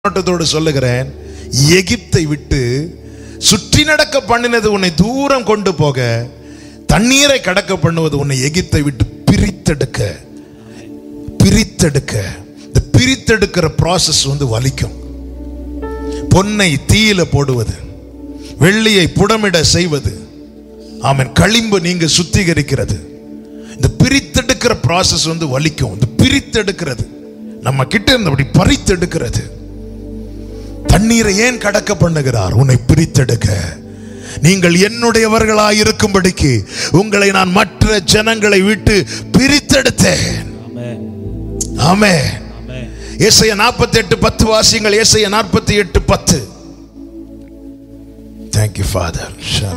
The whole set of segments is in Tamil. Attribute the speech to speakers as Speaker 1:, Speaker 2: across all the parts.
Speaker 1: நோட்டத்தோடு சொல்லுகிறேன் எகிப்தை விட்டு சுற்றி நடக்க பண்ணினது உன்னை தூரம் கொண்டு போக தண்ணீரை கடக்க பண்ணுவது உன்னை எகிப்தை விட்டு பிரித்தெடுக்க பிரித்தெடுக்க இந்த பிரித்தெடுக்கிற ப்ராசஸ் வந்து வலிக்கும் பொன்னை தீயில போடுவது வெள்ளியை புடமிட செய்வது ஆமென் களிம்பு நீங்க சுத்திகரிக்கிறது இந்த பிரித்தெடுக்கிற ப்ராசஸ் வந்து வலிக்கும் இந்த பிரித்தெடுக்கிறது நம்ம கிட்ட இருந்தபடி பறித்தெடுக்கிறது தண்ணீரை ஏன் கடக்க பண்ணுகிறார் உன்னை பிரித்தெடுக்க நீங்கள் என்னுடையவர்களாய் இருக்கும்படிக்கு உங்களை நான் மற்ற ஜனங்களை விட்டு பிரித்தெடுத்தேன்
Speaker 2: ஆமென்
Speaker 1: ஆமே
Speaker 2: ஆமென்
Speaker 1: ஏசைய நாற்பத்தி எட்டு பத்து வாசியங்கள் ஏசைய நாற்பத்தி எட்டு பத்து தேங்க்யூ ஃபாதர்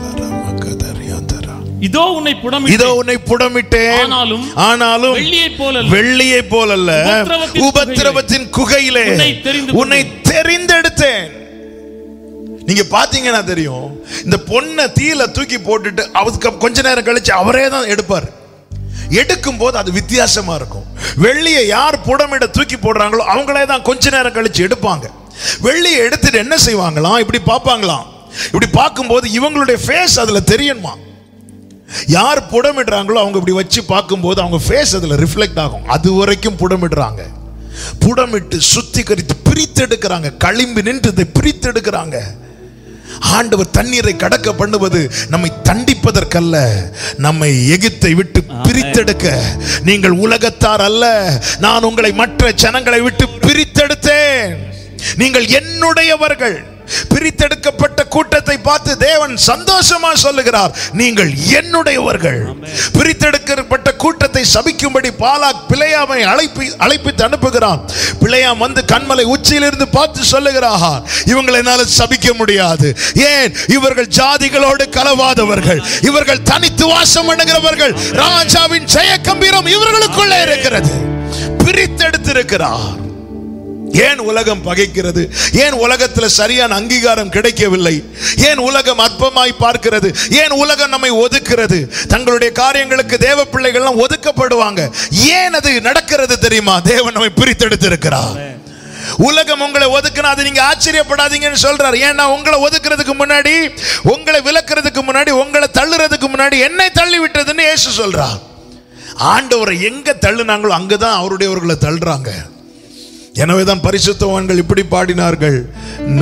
Speaker 2: இதோ உன்னை புடமிட்டு
Speaker 1: இதோ உன்னை புடமிட்டேன்
Speaker 2: ஆனாலும்
Speaker 1: ஆனாலும்
Speaker 2: வெள்ளியைப் போலல்ல.
Speaker 1: வெள்ளியைப் போலல்ல
Speaker 2: உபத்திரவத்தின்
Speaker 1: உபத்திரவத்தின் குகையிலே
Speaker 2: உன்னை தெரிந்து
Speaker 1: உன்னை தெரிந்தெடுத்தேன் நீங்க பாத்தீங்கன்னா தெரியும் இந்த பொண்ணை தீயில தூக்கி போட்டுட்டு அவருக்கு கொஞ்ச நேரம் கழிச்சு அவரே தான் எடுப்பார் எடுக்கும் போது அது வித்தியாசமா இருக்கும் வெள்ளியை யார் புடமிட தூக்கி போடுறாங்களோ அவங்களே தான் கொஞ்ச நேரம் கழிச்சு எடுப்பாங்க வெள்ளியை எடுத்துட்டு என்ன செய்வாங்களாம் இப்படி பார்ப்பாங்களாம் இப்படி பார்க்கும்போது இவங்களுடைய ஃபேஸ் அதுல தெரியணுமா யார் புடமிடுறாங்களோ அவங்க இப்படி வச்சு பார்க்கும்போது அவங்க ஃபேஸ் அதில் ரிஃப்ளெக்ட் ஆகும் அது வரைக்கும் புடமிடுறாங்க புடமிட்டு சுத்திகரித்து பிரித்தெடுக்கிறாங்க களிம்பு நின்று இதை பிரித்தெடுக்கிறாங்க ஆண்டவர் தண்ணீரை கடக்க பண்ணுவது நம்மை தண்டிப்பதற்கல்ல நம்மை எகிப்தை விட்டு பிரித்தெடுக்க நீங்கள் உலகத்தார் அல்ல நான் உங்களை மற்ற ஜனங்களை விட்டு பிரித்தெடுத்தேன் நீங்கள் என்னுடையவர்கள் பிரித்தெடுக்கப்பட்ட கூட்டத்தை பார்த்து தேவன் சந்தோஷமா சொல்லுகிறார் நீங்கள் என்னுடையவர்கள் பிரித்தெடுக்கப்பட்ட கூட்டத்தை சபிக்கும்படி பாலாக் பிழையாமை அழைப்பி அழைப்பித்து அனுப்புகிறான் பிழையாம் வந்து கண்மலை உச்சியிலிருந்து பார்த்து சொல்லுகிறார் இவங்களை என்னால சபிக்க முடியாது ஏன் இவர்கள் ஜாதிகளோடு கலவாதவர்கள் இவர்கள் தனித்து வாசம் பண்ணுகிறவர்கள் ராஜாவின் ஜெய கம்பீரம் இவர்களுக்குள்ளே இருக்கிறது பிரித்தெடுத்திருக்கிறார் ஏன் உலகம் பகைக்கிறது ஏன் உலகத்துல சரியான அங்கீகாரம் கிடைக்கவில்லை ஏன் உலகம் அற்பமாய் பார்க்கிறது ஏன் உலகம் நம்மை ஒதுக்கிறது தங்களுடைய காரியங்களுக்கு தேவ பிள்ளைகள்லாம் ஒதுக்கப்படுவாங்க ஏன் அது நடக்கிறது தெரியுமா தேவன் நம்மை பிரித்தெடுத்திருக்கிறார் உலகம் உங்களை ஒதுக்குனா அது நீங்க ஆச்சரியப்படாதீங்கன்னு சொல்றாரு ஏன்னா உங்களை ஒதுக்குறதுக்கு முன்னாடி உங்களை விலக்குறதுக்கு முன்னாடி உங்களை தள்ளுறதுக்கு முன்னாடி என்னை தள்ளி விட்டதுன்னு இயேசு சொல்றார் ஆண்டவரை எங்க தள்ளுனாங்களோ அங்கதான் அவருடையவர்களை தள்ளுறாங்க எனவேதான் பரிசுத்தவான்கள் இப்படி பாடினார்கள்